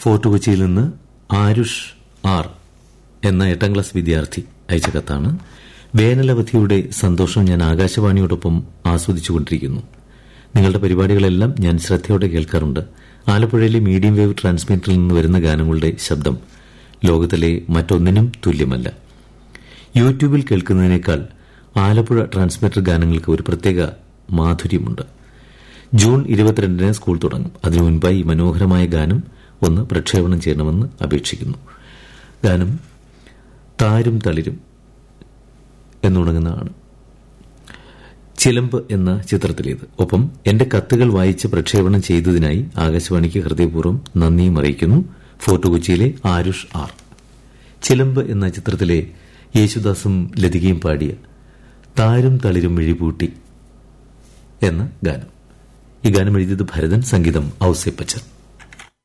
fort കൊച്ചിയിൽ നിന്ന് Aarush R എന്ന എട്ടാം ക്ലാസ് വിദ്യാർത്ഥി അയച്ച കത്താണ് വേനലവധിയുടെ സന്തോഷം ഞാൻ ആകാശവാണിയോടൊപ്പം ആസ്വദിച്ചുകൊണ്ടിരിക്കുന്നു നിങ്ങളുടെ പരിപാടികളെല്ലാം ഞാൻ ശ്രദ്ധയോടെ കേൾക്കാറുണ്ട് ആലപ്പുഴയിലെ മീഡിയം വേവ് ട്രാൻസ്മിറ്ററിൽ നിന്ന് വരുന്ന ഗാനങ്ങളുടെ ശബ്ദം ലോകത്തിലെ മറ്റൊന്നിനും തുല്യമല്ല യൂട്യൂബിൽ കേൾക്കുന്നതിനേക്കാൾ ആലപ്പുഴ ട്രാൻസ്മിറ്റർ ഗാനങ്ങൾക്ക് ഒരു പ്രത്യേക മാധുര്യമുണ്ട് ജൂൺ ഇരുപത്തിരണ്ടിന് സ്കൂൾ തുടങ്ങും അതിനു മുൻപായി ഈ മനോഹരമായ ഗാനം ഒന്ന് പ്രക്ഷേപണം ചെയ്യണമെന്ന് അപേക്ഷിക്കുന്നു ഗാനം താരും തളിരും എന്നുണങ്ങുന്നതാണ് ചിലമ്പ് എന്ന ചിത്രത്തിലേത് ഒപ്പം എന്റെ കത്തുകൾ വായിച്ച് പ്രക്ഷേപണം ചെയ്തതിനായി ആകാശവാണിക്ക് ഹൃദയപൂർവ്വം നന്ദിയും അറിയിക്കുന്നു ഫോർട്ട് കൊച്ചിയിലെ ആരുഷ് ആർ ചിലമ്പ് എന്ന ചിത്രത്തിലെ യേശുദാസും ലതികയും പാടിയ താരും തളിരും മിഴിപൂട്ടി എന്ന ഗാനം ഈ ഗാനം എഴുതിയത് ഭരതൻ സംഗീതം ഔസേപ്പച്ചൻ